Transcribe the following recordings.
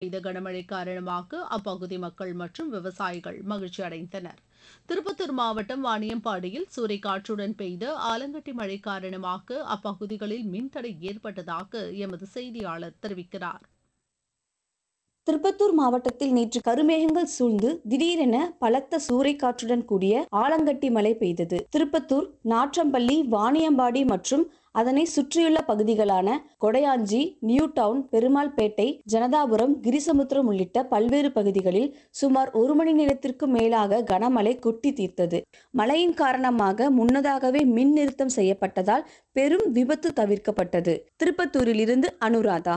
பெய்த கனமழை காரணமாக அப்பகுதி மக்கள் மற்றும் விவசாயிகள் மகிழ்ச்சி அடைந்தனர் திருப்பத்தூர் மாவட்டம் வாணியம்பாடியில் சூறைக்காற்றுடன் பெய்த ஆலங்கட்டி மழை காரணமாக அப்பகுதிகளில் மின்தடை ஏற்பட்டதாக எமது செய்தியாளர் தெரிவிக்கிறார் திருப்பத்தூர் மாவட்டத்தில் நேற்று கருமேகங்கள் சூழ்ந்து திடீரென பலத்த சூறைக்காற்றுடன் கூடிய ஆலங்கட்டி மழை பெய்தது திருப்பத்தூர் நாற்றம்பள்ளி வாணியம்பாடி மற்றும் அதனை சுற்றியுள்ள பகுதிகளான கொடையாஞ்சி நியூ டவுன் பெருமாள்பேட்டை ஜனதாபுரம் கிரிசமுத்திரம் உள்ளிட்ட பல்வேறு பகுதிகளில் சுமார் ஒரு மணி நேரத்திற்கு மேலாக கனமழை கொட்டி தீர்த்தது மழையின் காரணமாக முன்னதாகவே மின் நிறுத்தம் செய்யப்பட்டதால் பெரும் விபத்து தவிர்க்கப்பட்டது திருப்பத்தூரில் இருந்து அனுராதா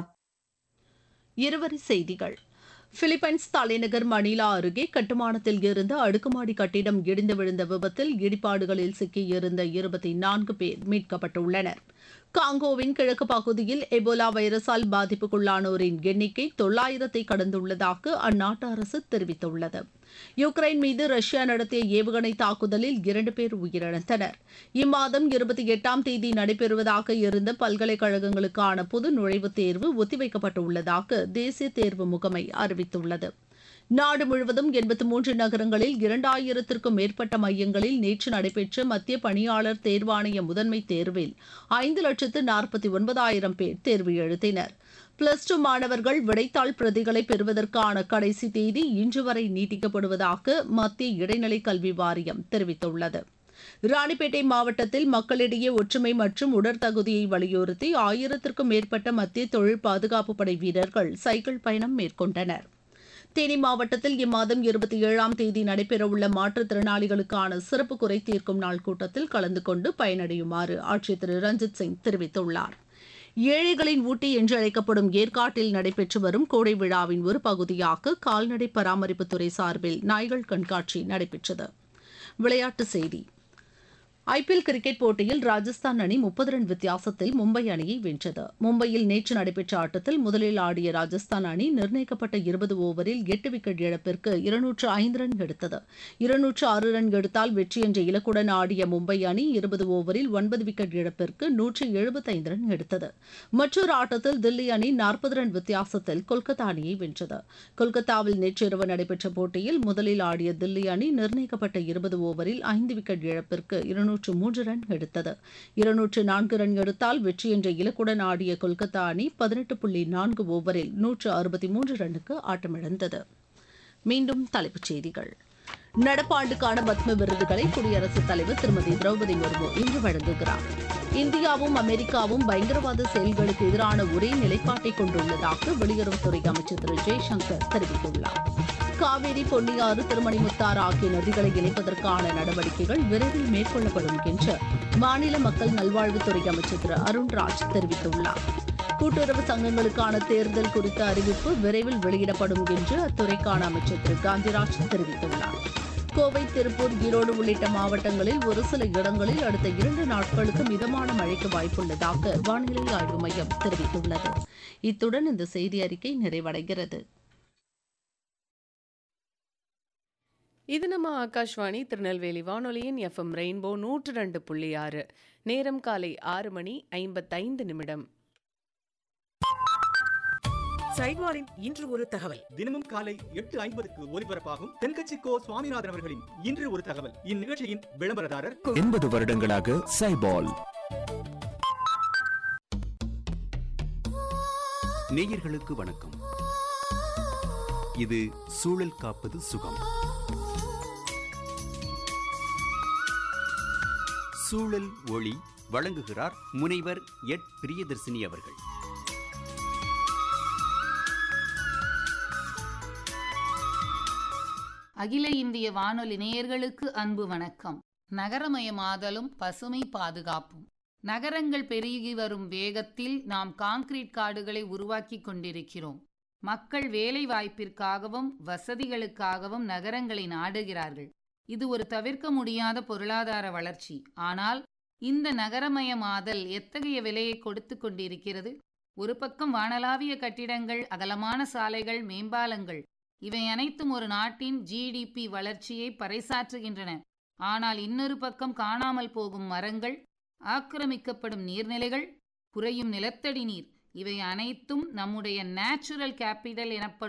இருவரி செய்திகள் பிலிப்பைன்ஸ் தலைநகர் மணிலா அருகே கட்டுமானத்தில் இருந்த அடுக்குமாடி கட்டிடம் இடிந்து விழுந்த விபத்தில் இடிபாடுகளில் சிக்கியிருந்த இருபத்தி நான்கு பேர் மீட்கப்பட்டுள்ளனர் காங்கோவின் கிழக்கு பகுதியில் எபோலா வைரஸால் பாதிப்புக்குள்ளானோரின் எண்ணிக்கை தொள்ளாயிரத்தை கடந்துள்ளதாக அந்நாட்டு அரசு தெரிவித்துள்ளது யுக்ரைன் மீது ரஷ்யா நடத்திய ஏவுகணை தாக்குதலில் இரண்டு பேர் உயிரிழந்தனர் இம்மாதம் இருபத்தி எட்டாம் தேதி நடைபெறுவதாக இருந்த பல்கலைக்கழகங்களுக்கான பொது நுழைவுத் தேர்வு ஒத்திவைக்கப்பட்டுள்ளதாக தேசிய தேர்வு முகமை அறிவித்துள்ளது நாடு முழுவதும் எண்பத்தி மூன்று நகரங்களில் இரண்டாயிரத்திற்கும் மேற்பட்ட மையங்களில் நேற்று நடைபெற்ற மத்திய பணியாளர் தேர்வாணைய முதன்மை தேர்வில் ஐந்து லட்சத்து நாற்பத்தி ஒன்பதாயிரம் பேர் தேர்வு எழுதினர் பிளஸ் டூ மாணவர்கள் விடைத்தாள் பிரதிகளை பெறுவதற்கான கடைசி தேதி இன்று வரை நீட்டிக்கப்படுவதாக மத்திய இடைநிலை கல்வி வாரியம் தெரிவித்துள்ளது ராணிப்பேட்டை மாவட்டத்தில் மக்களிடையே ஒற்றுமை மற்றும் உடற்தகுதியை வலியுறுத்தி ஆயிரத்திற்கும் மேற்பட்ட மத்திய தொழில் பாதுகாப்பு படை வீரர்கள் சைக்கிள் பயணம் மேற்கொண்டனர் தேனி மாவட்டத்தில் இம்மாதம் இருபத்தி ஏழாம் தேதி நடைபெறவுள்ள மாற்றுத்திறனாளிகளுக்கான சிறப்பு குறை தீர்க்கும் நாள் கூட்டத்தில் கலந்து கொண்டு பயனடையுமாறு ஆட்சியர் திரு ரஞ்சித் சிங் தெரிவித்துள்ளார் ஏழைகளின் ஊட்டி என்று அழைக்கப்படும் ஏற்காட்டில் நடைபெற்று வரும் கோடை விழாவின் ஒரு பகுதியாக கால்நடை பராமரிப்புத்துறை சார்பில் நாய்கள் கண்காட்சி நடைபெற்றது விளையாட்டுச் செய்தி ஐபிஎல் கிரிக்கெட் போட்டியில் ராஜஸ்தான் அணி முப்பது ரன் வித்தியாசத்தில் மும்பை அணியை வென்றது மும்பையில் நேற்று நடைபெற்ற ஆட்டத்தில் முதலில் ஆடிய ராஜஸ்தான் அணி நிர்ணயிக்கப்பட்ட இருபது ஓவரில் எட்டு விக்கெட் இழப்பிற்கு இருநூற்று ஐந்து ரன் எடுத்தது இருநூற்று ஆறு ரன் எடுத்தால் வெற்றி என்ற இலக்குடன் ஆடிய மும்பை அணி இருபது ஓவரில் ஒன்பது விக்கெட் இழப்பிற்கு நூற்று எழுபத்தைந்து ரன் எடுத்தது மற்றொரு ஆட்டத்தில் தில்லி அணி நாற்பது ரன் வித்தியாசத்தில் கொல்கத்தா அணியை வென்றது கொல்கத்தாவில் நேற்றிரவு நடைபெற்ற போட்டியில் முதலில் ஆடிய தில்லி அணி நிர்ணயிக்கப்பட்ட இருபது ஓவரில் ஐந்து விக்கெட் இழப்பிற்கு இருநூற்று மூன்று ரன் எடுத்தது இருநூற்று நான்கு ரன் எடுத்தால் வெற்றி என்ற இலக்குடன் ஆடிய கொல்கத்தா அணி பதினெட்டு புள்ளி நான்கு ஓவரில் நூற்று அறுபத்தி மூன்று ரன்னுக்கு ஆட்டமிழந்தது மீண்டும் தலைப்புச் செய்திகள் நடப்பாண்டுக்கான பத்ம விருதுகளை குடியரசுத் தலைவர் திருமதி திரௌபதி முர்மு இன்று வழங்குகிறார் இந்தியாவும் அமெரிக்காவும் பயங்கரவாத செயல்களுக்கு எதிரான ஒரே நிலைப்பாட்டை கொண்டுள்ளதாக வெளியுறவுத்துறை அமைச்சர் திரு ஜெய்சங்கர் தெரிவித்துள்ளார் காவேரி பொன்னியாறு திருமணிமுத்தாறு ஆகிய நதிகளை இணைப்பதற்கான நடவடிக்கைகள் விரைவில் மேற்கொள்ளப்படும் என்று மாநில மக்கள் நல்வாழ்வுத்துறை அமைச்சர் திரு அருண்ராஜ் தெரிவித்துள்ளார் கூட்டுறவு சங்கங்களுக்கான தேர்தல் குறித்த அறிவிப்பு விரைவில் வெளியிடப்படும் என்று அத்துறைக்கான அமைச்சர் திரு காந்திராஜ் தெரிவித்துள்ளார் கோவை திருப்பூர் ஈரோடு உள்ளிட்ட மாவட்டங்களில் ஒரு சில இடங்களில் அடுத்த இரண்டு நாட்களுக்கு மிதமான மழைக்கு வாய்ப்புள்ளதாக வானிலை ஆய்வு மையம் தெரிவித்துள்ளது இத்துடன் இந்த செய்தி அறிக்கை நிறைவடைகிறது இது நம்ம ஆகாஷ்வாணி திருநெல்வேலி வானொலியின் எஃப்எம் ரெயின்போ நூற்று ரெண்டு புள்ளி ஆறு நேரம் காலை ஆறு மணி ஐம்பத்தைந்து நிமிடம் சைட்வாரின் இன்று ஒரு தகவல் தினமும் காலை எட்டு ஐம்பதுக்கு ஒலிபரப்பாகும் தென்கட்சி கோ சுவாமிநாதன் அவர்களின் இன்று ஒரு தகவல் இந்நிகழ்ச்சியின் விளம்பரதாரர் எண்பது வருடங்களாக சைபால் நேயர்களுக்கு வணக்கம் இது சூழல் காப்பது சுகம் சூழல் ஒளி வழங்குகிறார் முனைவர் எட் பிரியதர்சினி அவர்கள் அகில இந்திய வானொலி நேயர்களுக்கு அன்பு வணக்கம் நகரமயமாதலும் பசுமை பாதுகாப்பும் நகரங்கள் பெருகி வரும் வேகத்தில் நாம் கான்கிரீட் காடுகளை உருவாக்கி கொண்டிருக்கிறோம் மக்கள் வேலை வாய்ப்பிற்காகவும் வசதிகளுக்காகவும் நகரங்களை நாடுகிறார்கள் இது ஒரு தவிர்க்க முடியாத பொருளாதார வளர்ச்சி ஆனால் இந்த நகரமயமாதல் எத்தகைய விலையை கொடுத்து கொண்டிருக்கிறது ஒரு பக்கம் வானளாவிய கட்டிடங்கள் அகலமான சாலைகள் மேம்பாலங்கள் இவை அனைத்தும் ஒரு நாட்டின் ஜிடிபி வளர்ச்சியை பறைசாற்றுகின்றன ஆனால் இன்னொரு பக்கம் காணாமல் போகும் மரங்கள் ஆக்கிரமிக்கப்படும் நீர்நிலைகள் குறையும் நிலத்தடி நீர் இவை அனைத்தும் நம்முடைய நேச்சுரல் கேபிட்டல் எனப்படும்